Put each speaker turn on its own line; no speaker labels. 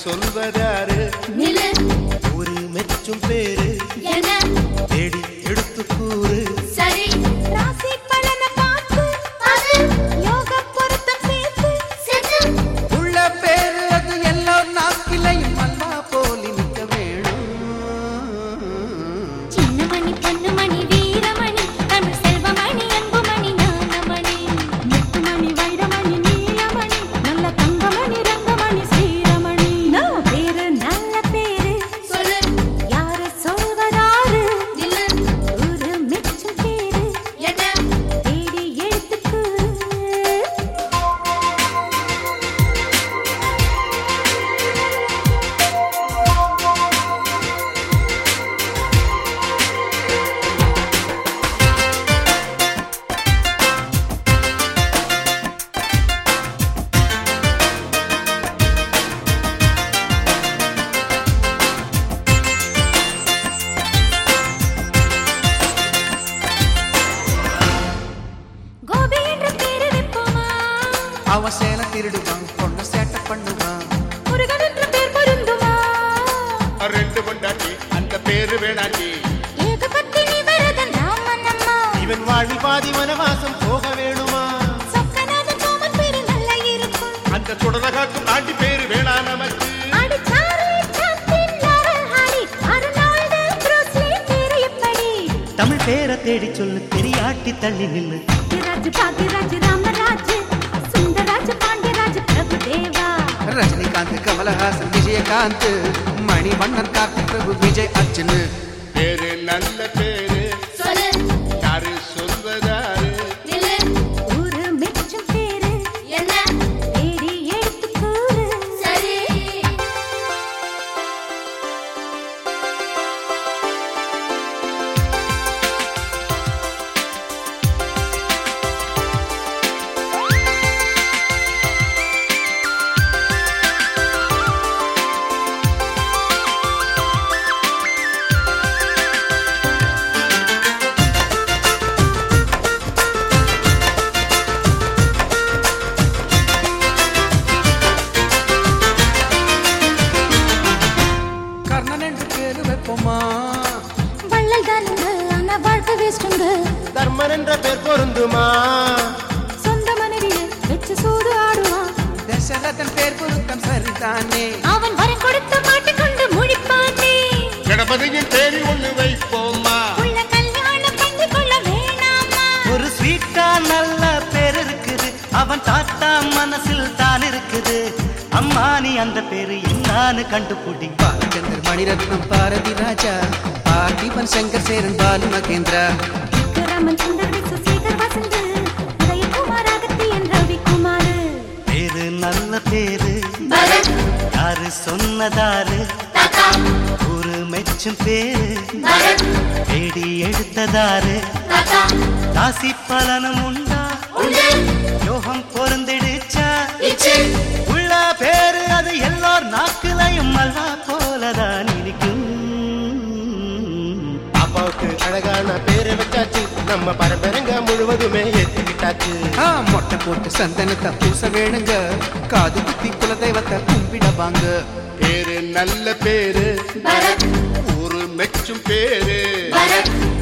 சொல்வதாரு
நிலு
ஒரு மெச்சும் பேரு
என
தேடி எடுத்து கூறு
சரி
ராசி பலன பார்த்து
அது
யோக பொருத்தம் சேர்த்து
செத்து
உள்ள பேரு அது எல்லாம் நாக்கிலையும் மல்லா போலி நிற்க வேணும்
சின்னமணி பொன்னுமணி வீரமணி தமிழ் செல்வமணி அன்புமணி ஞானமணி முத்துமணி வைரமணி நீலமணி நல்ல தங்கமணி ரங்கமணி ஸ்ரீரமணி நான் பேரு நல்ல பேரு
சொல்லு
யாரு சொல்வதாரு
நிலு
ஒரு மிச்சம் பேரு
என
தேடி எடுத்துக்கு கோபி என்ற பேரு வைப்போமா
அவன் சேலை திருடுவான் பொண்ண சேட்டை பண்ணுவான்
முருகன் என்ற பேர் பொருந்துமா
ரெண்டு கொண்டாட்டி அந்த பேரு வேணாட்டி
ஏகபத்தினி வரதன் ராமனம்மா
இவன் வாழ்வில் பாதி வனவாசம் போக வேணுமா
சொக்கநாதன் கோமன் பேரு நல்லா இருக்கும்
அந்த சுடல காட்டும் ஆண்டி பேரு வேணா நமக்கு
அடிச்சாரு Chaplin Laurel Hardy Arnold Bruce Lee பேரு எப்படி
தமிழ் பேரை தேடி சொல்லு பெரியாட்டி தள்ளி நில்லு
ராஜ் பாக்யராஜ் ராமராஜ் சுந்தராஜ் பாண்டியராஜ் பிரபுதேவா
ரஜினிகாந்த் கமலஹாசன் விஜயகாந்த் மணிவண்ணன் கார்த்திக் பிரபு விஜய் அர்ஜுன்
பேரு நல்ல பேரு
சொல்லு
யாரு சொல்வதாரு
நிலு
ஒரு மிச்சம் பேரு
என்ன
தேடி எடுத்து கூறு
சரி
கர்ணன் என்று பேரு வைப்போமா
வள்ளல் தானுங்க ஆனா வாழ்க்கை வேஸ்ட்டுங்க
தர்மன் என்ற பேர் பொருந்துமா
சொந்த மனைவியை வச்சு சூடு ஆடுவான்
தசரதன் பேர் பொருத்தம் சரிதானே
அவன் வரம் கொடுத்த மாட்டிக்கொண்டு முழிப்பானே
கணபதியின் தேடி ஒண்ணு வைப்போமா
உள்ள கல்யாணம் பண்ணி கொள்ள வேணாமா
ஒரு ஸ்வீட்டா நல்ல பேர் இருக்குது அவன் தாத்தா மனசில் தான் இருக்குது அம்மா நீ அந்த பேரு என்னான்னு கண்டுபிடி
பாலச்சந்தர் மணிரத்னம் பாரதி ராஜா பார்த்திபன் சங்கர் சேரன் பாலு மகேந்திரா
விக்ரமன் சுந்தரி சுசேகர் வசந்த் உதயகுமார் அகத்தியன் ரவிக்குமார்
பேரு நல்ல பேரு
பரத்
யாரு சொன்னதாரு
தாத்தா
ஒரு மெச்சும் பேரு
பரத்
தேடி எடுத்ததாரு
தாத்தா
ராசி பலனும் உண்டா
உண்டு
யோகம் பொருந்திடுச்சா
இச்சு
உள்ள பேரு அது எல்லார் நாக்குலையும் மல்வா போலதான் இனிக்கும்
பாப்பாவுக்கு அழகான பேரை வச்சாச்சு நம்ம பரம்பரைங்க முழுவதுமே ஏத்துக்கிட்டாச்சு
ஆ, மொட்டை போட்டு சந்தனத்தை பூச வேணுங்க காது குத்தி குலதெய்வத்தை கும்பிட வாங்க
பேரு நல்ல பேரு
பரத்
ஒரு மெச்சும் பேரு
பரத்